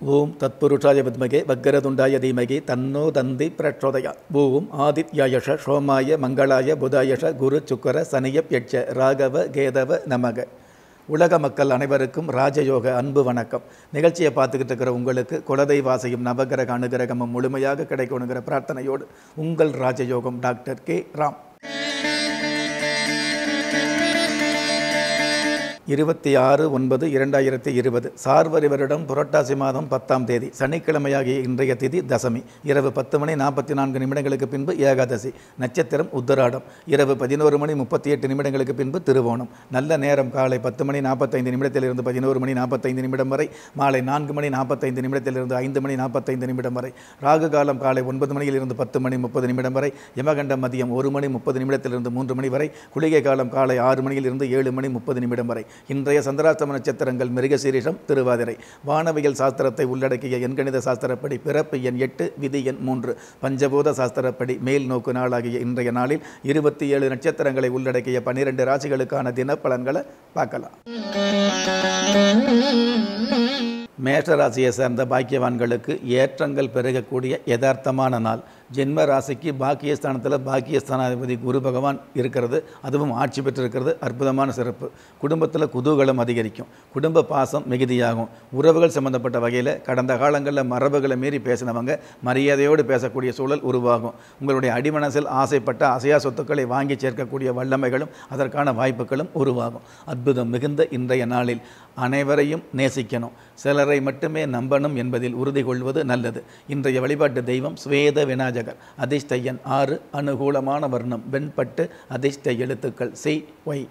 ஓம் தத்புருஷாய வித்மகே வக்கரதுண்டாய தீமகி தன்னோ தந்தி பிரச்சோதயா ஓம் ஆதித்யாயஷ சோமாய மங்களாய புதாயஷ குரு சுக்கர சனியப் யட்ச ராகவ கேதவ நமக உலக மக்கள் அனைவருக்கும் ராஜயோக அன்பு வணக்கம் நிகழ்ச்சியை பார்த்துக்கிட்டு இருக்கிற உங்களுக்கு குலதெய்வாசையும் நவகிரக அனுகிரகமும் முழுமையாக கிடைக்கணுங்கிற பிரார்த்தனையோடு உங்கள் ராஜயோகம் டாக்டர் கே ராம் இருபத்தி ஆறு ஒன்பது இரண்டாயிரத்தி இருபது சார்வரி வருடம் புரட்டாசி மாதம் பத்தாம் தேதி சனிக்கிழமையாகிய இன்றைய திதி தசமி இரவு பத்து மணி நாற்பத்தி நான்கு நிமிடங்களுக்கு பின்பு ஏகாதசி நட்சத்திரம் உத்தராடம் இரவு பதினோரு மணி முப்பத்தி எட்டு நிமிடங்களுக்கு பின்பு திருவோணம் நல்ல நேரம் காலை பத்து மணி நாற்பத்தைந்து நிமிடத்திலிருந்து பதினோரு மணி நாற்பத்தைந்து நிமிடம் வரை மாலை நான்கு மணி நாற்பத்தைந்து நிமிடத்திலிருந்து ஐந்து மணி நாற்பத்தைந்து நிமிடம் வரை ராகு காலம் காலை ஒன்பது மணியிலிருந்து பத்து மணி முப்பது நிமிடம் வரை யமகண்டம் மதியம் ஒரு மணி முப்பது நிமிடத்திலிருந்து மூன்று மணி வரை குளிகை காலம் காலை ஆறு மணியிலிருந்து ஏழு மணி முப்பது நிமிடம் வரை இன்றைய சந்திராஷ்டம நட்சத்திரங்கள் மிருகசீரிஷம் திருவாதிரை வானவியல் சாஸ்திரத்தை உள்ளடக்கிய எண்கணித சாஸ்திரப்படி பிறப்பு எண் எட்டு விதி எண் மூன்று பஞ்சபூத சாஸ்திரப்படி மேல் நோக்கு நாளாகிய இன்றைய நாளில் இருபத்தி ஏழு நட்சத்திரங்களை உள்ளடக்கிய பன்னிரெண்டு ராசிகளுக்கான தினப்பலன்களை பார்க்கலாம் மேஷ ராசியை சேர்ந்த பாக்கியவான்களுக்கு ஏற்றங்கள் பெருகக்கூடிய யதார்த்தமான நாள் ஜென்ம ராசிக்கு பாக்கியஸ்தானத்தில் பாக்கியஸ்தானாதிபதி குரு பகவான் இருக்கிறது அதுவும் ஆட்சி பெற்றிருக்கிறது அற்புதமான சிறப்பு குடும்பத்தில் குதூகலம் அதிகரிக்கும் குடும்ப பாசம் மிகுதியாகும் உறவுகள் சம்பந்தப்பட்ட வகையில் கடந்த காலங்களில் மரபுகளை மீறி பேசினவங்க மரியாதையோடு பேசக்கூடிய சூழல் உருவாகும் உங்களுடைய அடிமனசில் ஆசைப்பட்ட அசையா சொத்துக்களை வாங்கி சேர்க்கக்கூடிய வல்லமைகளும் அதற்கான வாய்ப்புகளும் உருவாகும் அற்புதம் மிகுந்த இன்றைய நாளில் அனைவரையும் நேசிக்கணும் சிலரை மட்டுமே நம்பணும் என்பதில் உறுதி கொள்வது நல்லது இன்றைய வழிபாட்டு தெய்வம் ஸ்வேத விநாயகர் அதிர்ஷ்ட எண் ஆறு அனுகூலமான வர்ணம் வெண்பட்டு அதிர்ஷ்ட எழுத்துக்கள் சி ஒய்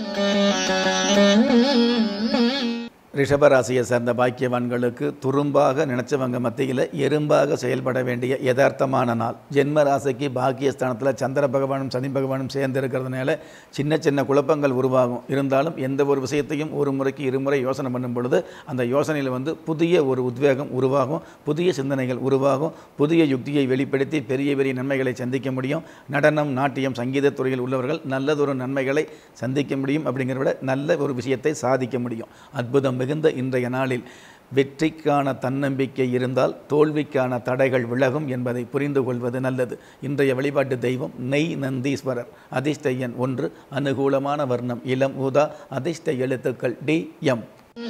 ரிஷபராசியை சேர்ந்த பாக்கியவான்களுக்கு துரும்பாக நினைச்சவங்க மத்தியில் எறும்பாக செயல்பட வேண்டிய யதார்த்தமான நாள் ஜென்ம ராசிக்கு பாக்கியஸ்தானத்தில் சந்திர பகவானும் சனி பகவானும் சேர்ந்து இருக்கிறதுனால சின்ன சின்ன குழப்பங்கள் உருவாகும் இருந்தாலும் எந்த ஒரு விஷயத்தையும் ஒரு முறைக்கு இருமுறை யோசனை பண்ணும் பொழுது அந்த யோசனையில் வந்து புதிய ஒரு உத்வேகம் உருவாகும் புதிய சிந்தனைகள் உருவாகும் புதிய யுக்தியை வெளிப்படுத்தி பெரிய பெரிய நன்மைகளை சந்திக்க முடியும் நடனம் நாட்டியம் சங்கீத துறையில் உள்ளவர்கள் நல்லதொரு நன்மைகளை சந்திக்க முடியும் அப்படிங்கிறத விட நல்ல ஒரு விஷயத்தை சாதிக்க முடியும் அற்புதம் மிகுந்த இன்றைய நாளில் வெற்றிக்கான தன்னம்பிக்கை இருந்தால் தோல்விக்கான தடைகள் விலகும் என்பதை புரிந்து கொள்வது நல்லது இன்றைய வழிபாட்டு தெய்வம் நெய் நந்தீஸ்வரர் அதிர்ஷ்ட எண் ஒன்று அனுகூலமான வர்ணம் இளம் ஊதா அதிர்ஷ்ட எழுத்துக்கள் டி எம்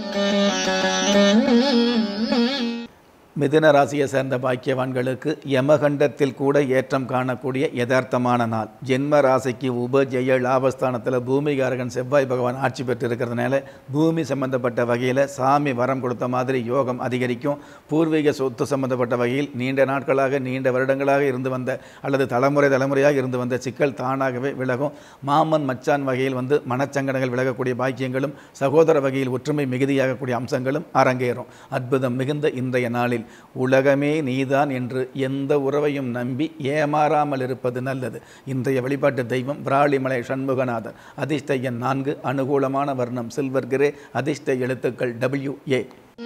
மிதுன ராசியை சேர்ந்த பாக்கியவான்களுக்கு யமகண்டத்தில் கூட ஏற்றம் காணக்கூடிய யதார்த்தமான நாள் ஜென்ம ராசிக்கு உபஜெய லாபஸ்தானத்தில் பூமிகாரகன் செவ்வாய் பகவான் ஆட்சி பெற்றிருக்கிறதுனால பூமி சம்பந்தப்பட்ட வகையில் சாமி வரம் கொடுத்த மாதிரி யோகம் அதிகரிக்கும் பூர்வீக சொத்து சம்பந்தப்பட்ட வகையில் நீண்ட நாட்களாக நீண்ட வருடங்களாக இருந்து வந்த அல்லது தலைமுறை தலைமுறையாக இருந்து வந்த சிக்கல் தானாகவே விலகும் மாமன் மச்சான் வகையில் வந்து மனச்சங்கடங்கள் விலகக்கூடிய பாக்கியங்களும் சகோதர வகையில் ஒற்றுமை மிகுதியாகக்கூடிய அம்சங்களும் அரங்கேறும் அற்புதம் மிகுந்த இன்றைய நாளில் உலகமே நீதான் என்று எந்த உறவையும் நம்பி ஏமாறாமல் இருப்பது நல்லது இன்றைய வழிபாட்டு தெய்வம் பிராளிமலை சண்முகநாதர் அதிர்ஷ்ட எண் நான்கு அனுகூலமான வர்ணம் சில்வர் கிரே அதிர்ஷ்ட எழுத்துக்கள் டபிள்யூ ஏ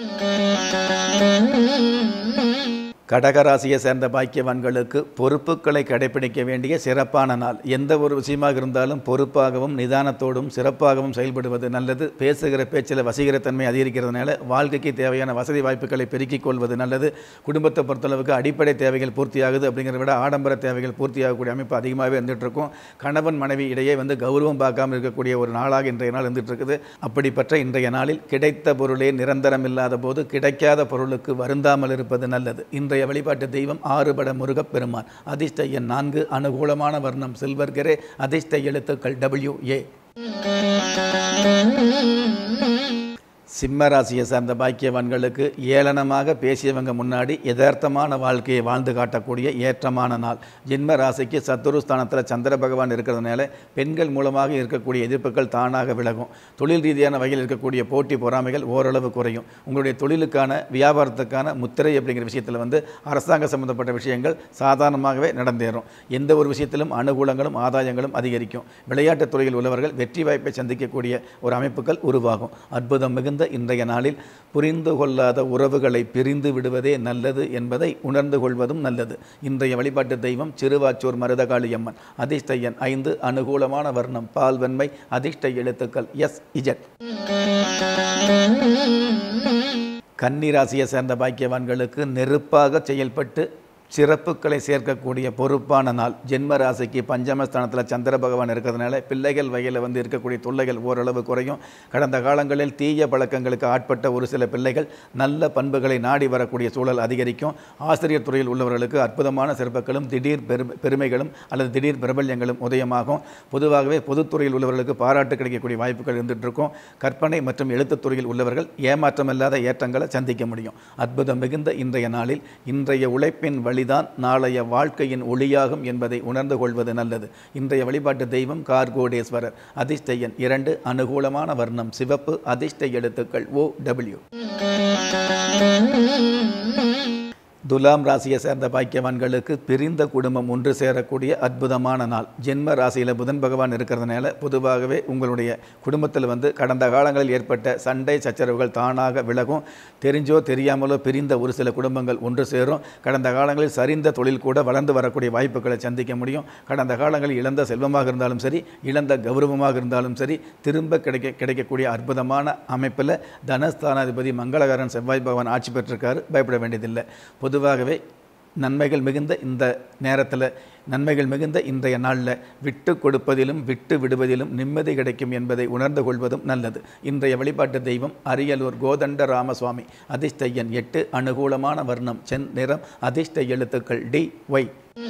கடகராசியை சேர்ந்த பாக்கியவான்களுக்கு பொறுப்புகளை கடைபிடிக்க வேண்டிய சிறப்பான நாள் எந்த ஒரு விஷயமாக இருந்தாலும் பொறுப்பாகவும் நிதானத்தோடும் சிறப்பாகவும் செயல்படுவது நல்லது பேசுகிற பேச்சில் வசீகரத்தன்மை அதிகரிக்கிறதுனால வாழ்க்கைக்கு தேவையான வசதி வாய்ப்புகளை பெருக்கிக் கொள்வது நல்லது குடும்பத்தை பொறுத்தளவுக்கு அடிப்படை தேவைகள் பூர்த்தியாகுது அப்படிங்கிறத விட ஆடம்பர தேவைகள் பூர்த்தியாகக்கூடிய அமைப்பு அதிகமாகவே இருந்துகிட்டு இருக்கும் கணவன் மனைவி இடையே வந்து கௌரவம் பார்க்காமல் இருக்கக்கூடிய ஒரு நாளாக இன்றைய நாள் இருந்துட்டு இருக்குது அப்படிப்பட்ட இன்றைய நாளில் கிடைத்த பொருளே நிரந்தரம் இல்லாத போது கிடைக்காத பொருளுக்கு வருந்தாமல் இருப்பது நல்லது இன்றைய வழிபாட்டு தெய்வம் ஆறுபட முருகப் பெருமான் அதிர்ஷ்ட எண் நான்கு அனுகூலமான வர்ணம் சில்வர் கிரே அதிர்ஷ்ட எழுத்துக்கள் டபிள்யூ ஏ சிம்ம ராசியை சார்ந்த பாக்கியவான்களுக்கு ஏளனமாக பேசியவங்க முன்னாடி யதார்த்தமான வாழ்க்கையை வாழ்ந்து காட்டக்கூடிய ஏற்றமான நாள் ஜென்ம ராசிக்கு சத்துரு ஸ்தானத்தில் சந்திர பகவான் இருக்கிறதுனால பெண்கள் மூலமாக இருக்கக்கூடிய எதிர்ப்புகள் தானாக விலகும் தொழில் ரீதியான வகையில் இருக்கக்கூடிய போட்டி பொறாமைகள் ஓரளவு குறையும் உங்களுடைய தொழிலுக்கான வியாபாரத்துக்கான முத்திரை அப்படிங்கிற விஷயத்தில் வந்து அரசாங்க சம்பந்தப்பட்ட விஷயங்கள் சாதாரணமாகவே நடந்தேறும் எந்த ஒரு விஷயத்திலும் அனுகூலங்களும் ஆதாயங்களும் அதிகரிக்கும் விளையாட்டுத் துறையில் உள்ளவர்கள் வெற்றி வாய்ப்பை சந்திக்கக்கூடிய ஒரு அமைப்புகள் உருவாகும் அற்புதம் மிகுந்த இன்றைய நாளில் புரிந்து கொள்ளாத உறவுகளை பிரிந்து விடுவதே நல்லது என்பதை உணர்ந்து கொள்வதும் நல்லது இன்றைய வழிபாட்டு தெய்வம் சிறுவாச்சூர் மருதகாளியம்மன் அதிர்ஷ்ட எண் ஐந்து அனுகூலமான வர்ணம் பால் வெண்மை அதிர்ஷ்ட எழுத்துக்கள் எஸ் இஜட் கன்னிராசியை சேர்ந்த பாக்கியவான்களுக்கு நெருப்பாக செயல்பட்டு சிறப்புகளை சேர்க்கக்கூடிய பொறுப்பான நாள் ஜென்ம ராசிக்கு பஞ்சமஸ்தானத்தில் சந்திர பகவான் இருக்கிறதுனால பிள்ளைகள் வகையில் வந்து இருக்கக்கூடிய தொல்லைகள் ஓரளவு குறையும் கடந்த காலங்களில் தீய பழக்கங்களுக்கு ஆட்பட்ட ஒரு சில பிள்ளைகள் நல்ல பண்புகளை நாடி வரக்கூடிய சூழல் அதிகரிக்கும் ஆசிரியர் துறையில் உள்ளவர்களுக்கு அற்புதமான சிறப்புகளும் திடீர் பெரு பெருமைகளும் அல்லது திடீர் பிரபல்யங்களும் உதயமாகும் பொதுவாகவே பொதுத்துறையில் உள்ளவர்களுக்கு பாராட்டு கிடைக்கக்கூடிய வாய்ப்புகள் இருந்துட்டு இருக்கும் கற்பனை மற்றும் எழுத்துத் துறையில் உள்ளவர்கள் ஏமாற்றமில்லாத ஏற்றங்களை சந்திக்க முடியும் அற்புதம் மிகுந்த இன்றைய நாளில் இன்றைய உழைப்பின் வழிதான் நாளைய வாழ்க்கையின் ஒளியாகும் என்பதை உணர்ந்து கொள்வது நல்லது இன்றைய வழிபாட்டு தெய்வம் கார்கோடேஸ்வரர் அதிர்ஷ்ட எண் இரண்டு அனுகூலமான வர்ணம் சிவப்பு அதிர்ஷ்ட எழுத்துக்கள் ஓ டபிள்யூ துலாம் ராசியை சேர்ந்த பாக்கியவான்களுக்கு பிரிந்த குடும்பம் ஒன்று சேரக்கூடிய அற்புதமான நாள் ஜென்ம ராசியில் புதன் பகவான் இருக்கிறதுனால பொதுவாகவே உங்களுடைய குடும்பத்தில் வந்து கடந்த காலங்களில் ஏற்பட்ட சண்டை சச்சரவுகள் தானாக விலகும் தெரிஞ்சோ தெரியாமலோ பிரிந்த ஒரு சில குடும்பங்கள் ஒன்று சேரும் கடந்த காலங்களில் சரிந்த தொழில் கூட வளர்ந்து வரக்கூடிய வாய்ப்புகளை சந்திக்க முடியும் கடந்த காலங்களில் இழந்த செல்வமாக இருந்தாலும் சரி இழந்த கௌரவமாக இருந்தாலும் சரி திரும்ப கிடைக்க கிடைக்கக்கூடிய அற்புதமான அமைப்பில் தனஸ்தானாதிபதி மங்களகரன் செவ்வாய் பகவான் ஆட்சி பெற்றிருக்காரு பயப்பட வேண்டியதில்லை பொதுவாகவே நன்மைகள் மிகுந்த இந்த நேரத்தில் நன்மைகள் மிகுந்த இன்றைய நாளில் விட்டு கொடுப்பதிலும் விட்டு விடுவதிலும் நிம்மதி கிடைக்கும் என்பதை உணர்ந்து கொள்வதும் நல்லது இன்றைய வழிபாட்டு தெய்வம் அரியலூர் கோதண்ட ராமசுவாமி அதிர்ஷ்ட எண் எட்டு அனுகூலமான வர்ணம் சென் நிறம் அதிர்ஷ்ட எழுத்துக்கள் டி ஒய்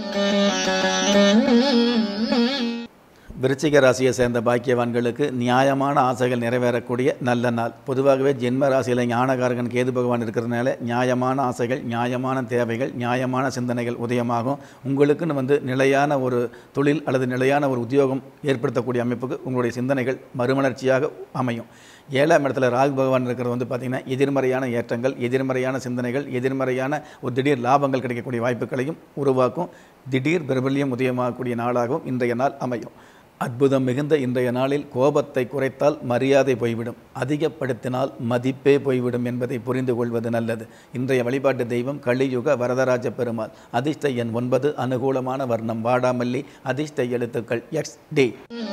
விருச்சிக ராசியை சேர்ந்த பாக்கியவான்களுக்கு நியாயமான ஆசைகள் நிறைவேறக்கூடிய நல்ல நாள் பொதுவாகவே ஜென்ம ராசியில் ஞானகாரகன் கேது பகவான் இருக்கிறதுனால நியாயமான ஆசைகள் நியாயமான தேவைகள் நியாயமான சிந்தனைகள் உதயமாகும் உங்களுக்குன்னு வந்து நிலையான ஒரு தொழில் அல்லது நிலையான ஒரு உத்தியோகம் ஏற்படுத்தக்கூடிய அமைப்புக்கு உங்களுடைய சிந்தனைகள் மறுமலர்ச்சியாக அமையும் ஏழாம் இடத்துல ராகு பகவான் இருக்கிறது வந்து பார்த்திங்கன்னா எதிர்மறையான ஏற்றங்கள் எதிர்மறையான சிந்தனைகள் எதிர்மறையான ஒரு திடீர் லாபங்கள் கிடைக்கக்கூடிய வாய்ப்புகளையும் உருவாக்கும் திடீர் பிரபல்யம் உதயமாகக்கூடிய நாளாகவும் இன்றைய நாள் அமையும் அற்புதம் மிகுந்த இன்றைய நாளில் கோபத்தை குறைத்தால் மரியாதை போய்விடும் அதிகப்படுத்தினால் மதிப்பே போய்விடும் என்பதை புரிந்து கொள்வது நல்லது இன்றைய வழிபாட்டு தெய்வம் கலியுக வரதராஜ பெருமாள் அதிர்ஷ்ட எண் ஒன்பது அனுகூலமான வர்ணம் வாடாமல்லி அதிர்ஷ்ட எழுத்துக்கள் எக்ஸ் டி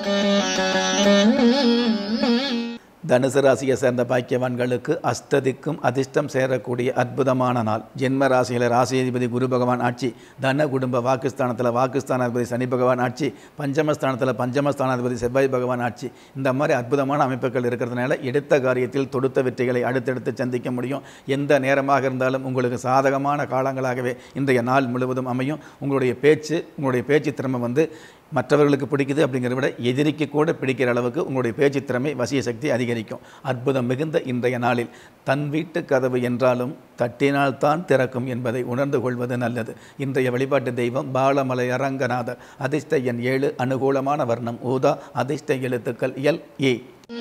தனுசு ராசியை சேர்ந்த பாக்கியவான்களுக்கு அஸ்ததிக்கும் அதிர்ஷ்டம் சேரக்கூடிய அற்புதமான நாள் ஜென்ம ராசியில் ராசியதிபதி குரு பகவான் ஆட்சி தன குடும்ப வாக்குஸ்தானத்தில் வாக்குஸ்தானாதிபதி சனி பகவான் ஆட்சி பஞ்சமஸ்தானத்தில் பஞ்சமஸ்தானாதிபதி செவ்வாய் பகவான் ஆட்சி இந்த மாதிரி அற்புதமான அமைப்புகள் இருக்கிறதுனால எடுத்த காரியத்தில் தொடுத்த வெற்றிகளை அடுத்தடுத்து சந்திக்க முடியும் எந்த நேரமாக இருந்தாலும் உங்களுக்கு சாதகமான காலங்களாகவே இன்றைய நாள் முழுவதும் அமையும் உங்களுடைய பேச்சு உங்களுடைய பேச்சு திறமை வந்து மற்றவர்களுக்கு பிடிக்குது அப்படிங்கிறத விட எதிரிக்கு கூட பிடிக்கிற அளவுக்கு உங்களுடைய பேச்சு திறமை வசிய சக்தி அதிகரிக்கும் அற்புதம் மிகுந்த இன்றைய நாளில் தன் வீட்டு கதவு என்றாலும் தட்டினால்தான் திறக்கும் என்பதை உணர்ந்து கொள்வது நல்லது இன்றைய வழிபாட்டு தெய்வம் பாலமலை அரங்கநாதர் அதிர்ஷ்ட எண் ஏழு அனுகூலமான வர்ணம் ஊதா அதிர்ஷ்ட எழுத்துக்கள் எல் ஏ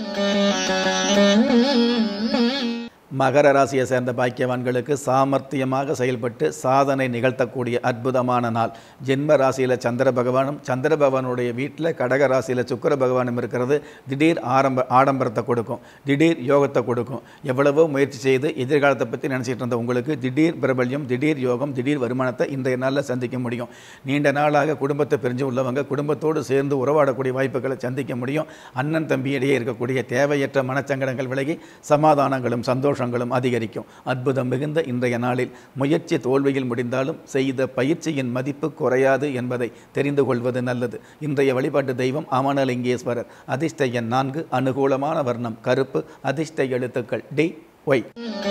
மகர ராசியை சேர்ந்த பாக்கியவான்களுக்கு சாமர்த்தியமாக செயல்பட்டு சாதனை நிகழ்த்தக்கூடிய அற்புதமான நாள் ஜென்ம ராசியில் சந்திர பகவானும் சந்திர பகவானுடைய வீட்டில் கடக ராசியில் சுக்கர பகவானும் இருக்கிறது திடீர் ஆரம்ப ஆடம்பரத்தை கொடுக்கும் திடீர் யோகத்தை கொடுக்கும் எவ்வளவோ முயற்சி செய்து எதிர்காலத்தை பற்றி நினச்சிட்டு இருந்த உங்களுக்கு திடீர் பிரபல்யம் திடீர் யோகம் திடீர் வருமானத்தை இன்றைய நாளில் சந்திக்க முடியும் நீண்ட நாளாக குடும்பத்தை பிரிஞ்சு உள்ளவங்க குடும்பத்தோடு சேர்ந்து உறவாடக்கூடிய வாய்ப்புகளை சந்திக்க முடியும் அண்ணன் தம்பியிடையே இருக்கக்கூடிய தேவையற்ற மனச்சங்கடங்கள் விலகி சமாதானங்களும் சந்தோஷம் சந்தோஷங்களும் அதிகரிக்கும் அற்புதம் மிகுந்த இன்றைய நாளில் முயற்சி தோல்வியில் முடிந்தாலும் செய்த பயிற்சியின் மதிப்பு குறையாது என்பதை தெரிந்து கொள்வது நல்லது இன்றைய வழிபாட்டு தெய்வம் அமனலிங்கேஸ்வரர் அதிர்ஷ்ட எண் நான்கு அனுகூலமான வர்ணம் கருப்பு அதிர்ஷ்ட எழுத்துக்கள் டி ஒய்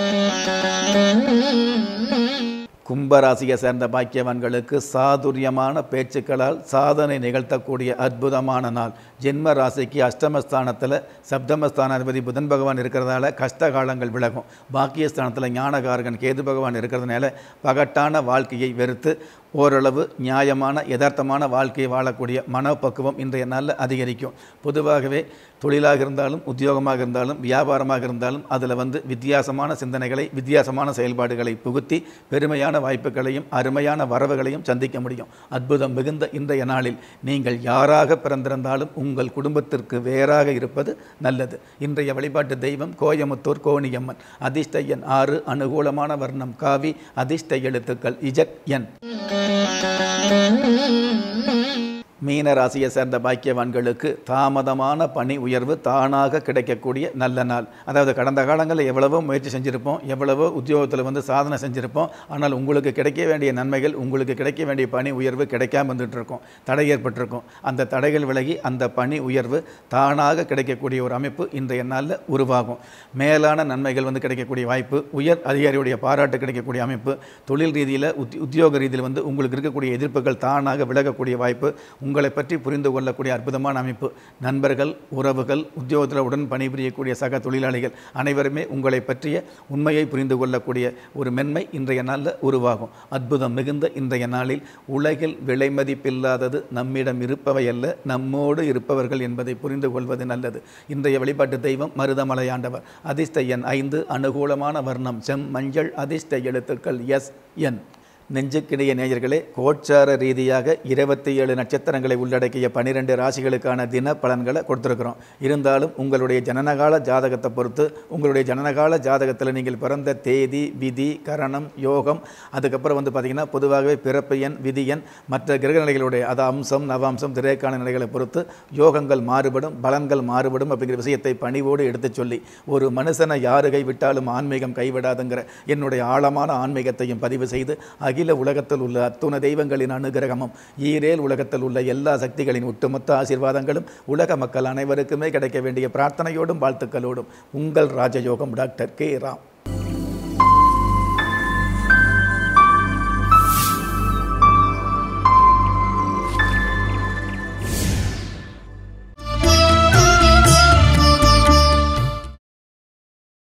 கும்பராசியை சேர்ந்த பாக்கியவான்களுக்கு சாதுரியமான பேச்சுக்களால் சாதனை நிகழ்த்தக்கூடிய அற்புதமான நாள் ஜென்ம ராசிக்கு அஷ்டமஸ்தானத்தில் சப்தமஸ்தானாதிபதி புதன் பகவான் இருக்கிறதால கஷ்ட காலங்கள் விலகும் பாக்கியஸ்தானத்தில் ஞானகாரகன் கேது பகவான் இருக்கிறதுனால பகட்டான வாழ்க்கையை வெறுத்து ஓரளவு நியாயமான யதார்த்தமான வாழ்க்கையை வாழக்கூடிய மனப்பக்குவம் இன்றைய நாளில் அதிகரிக்கும் பொதுவாகவே தொழிலாக இருந்தாலும் உத்தியோகமாக இருந்தாலும் வியாபாரமாக இருந்தாலும் அதில் வந்து வித்தியாசமான சிந்தனைகளை வித்தியாசமான செயல்பாடுகளை புகுத்தி பெருமையான வாய்ப்புகளையும் அருமையான வரவுகளையும் சந்திக்க முடியும் அற்புதம் மிகுந்த இன்றைய நாளில் நீங்கள் யாராக பிறந்திருந்தாலும் உங்கள் குடும்பத்திற்கு வேறாக இருப்பது நல்லது இன்றைய வழிபாட்டு தெய்வம் கோயமுத்தூர் கோணியம்மன் அதிர்ஷ்ட எண் ஆறு அனுகூலமான வர்ணம் காவி அதிர்ஷ்ட எழுத்துக்கள் இஜட் என் மீன ராசியை சேர்ந்த பாக்கியவான்களுக்கு தாமதமான பணி உயர்வு தானாக கிடைக்கக்கூடிய நல்ல நாள் அதாவது கடந்த காலங்களில் எவ்வளவோ முயற்சி செஞ்சுருப்போம் எவ்வளவோ உத்தியோகத்தில் வந்து சாதனை செஞ்சுருப்போம் ஆனால் உங்களுக்கு கிடைக்க வேண்டிய நன்மைகள் உங்களுக்கு கிடைக்க வேண்டிய பணி உயர்வு கிடைக்காம வந்துட்டு இருக்கும் தடை ஏற்பட்டிருக்கும் அந்த தடைகள் விலகி அந்த பணி உயர்வு தானாக கிடைக்கக்கூடிய ஒரு அமைப்பு இன்றைய நாளில் உருவாகும் மேலான நன்மைகள் வந்து கிடைக்கக்கூடிய வாய்ப்பு உயர் அதிகாரியுடைய பாராட்டு கிடைக்கக்கூடிய அமைப்பு தொழில் ரீதியில் உத் உத்தியோக ரீதியில் வந்து உங்களுக்கு இருக்கக்கூடிய எதிர்ப்புகள் தானாக விலகக்கூடிய வாய்ப்பு உங்களை பற்றி புரிந்து கொள்ளக்கூடிய அற்புதமான அமைப்பு நண்பர்கள் உறவுகள் உத்தியோகத்தில் உடன் பணிபுரியக்கூடிய சக தொழிலாளிகள் அனைவருமே உங்களை பற்றிய உண்மையை புரிந்து கொள்ளக்கூடிய ஒரு மென்மை இன்றைய நாளில் உருவாகும் அற்புதம் மிகுந்த இன்றைய நாளில் உலகில் விலை மதிப்பில்லாதது நம்மிடம் இருப்பவை அல்ல நம்மோடு இருப்பவர்கள் என்பதை புரிந்து கொள்வது நல்லது இன்றைய வழிபாட்டு தெய்வம் மருதமலையாண்டவர் அதிர்ஷ்ட எண் ஐந்து அனுகூலமான வர்ணம் செம் மஞ்சள் அதிர்ஷ்ட எழுத்துக்கள் எஸ் என் நெஞ்சுக்கிடைய நேயர்களே கோச்சார ரீதியாக இருபத்தி ஏழு நட்சத்திரங்களை உள்ளடக்கிய பனிரெண்டு ராசிகளுக்கான தின பலன்களை கொடுத்துருக்குறோம் இருந்தாலும் உங்களுடைய ஜனனகால ஜாதகத்தை பொறுத்து உங்களுடைய ஜனனகால ஜாதகத்தில் நீங்கள் பிறந்த தேதி விதி கரணம் யோகம் அதுக்கப்புறம் வந்து பார்த்திங்கன்னா பொதுவாகவே பிறப்பு எண் விதி எண் மற்ற கிரகநிலைகளுடைய அது அம்சம் நவாம்சம் திரைக்கான நிலைகளை பொறுத்து யோகங்கள் மாறுபடும் பலன்கள் மாறுபடும் அப்படிங்கிற விஷயத்தை பணிவோடு எடுத்துச் சொல்லி ஒரு மனுஷனை யாரு கைவிட்டாலும் ஆன்மீகம் கைவிடாதுங்கிற என்னுடைய ஆழமான ஆன்மீகத்தையும் பதிவு செய்து அகில உலகத்தில் உள்ள அத்துண தெய்வங்களின் அனுகிரகமும் ஈரேல் உலகத்தில் உள்ள எல்லா சக்திகளின் ஒட்டுமொத்த ஆசீர்வாதங்களும் உலக மக்கள் அனைவருக்குமே கிடைக்க வேண்டிய பிரார்த்தனையோடும் வாழ்த்துக்களோடும் உங்கள் ராஜயோகம் டாக்டர் கே ராம்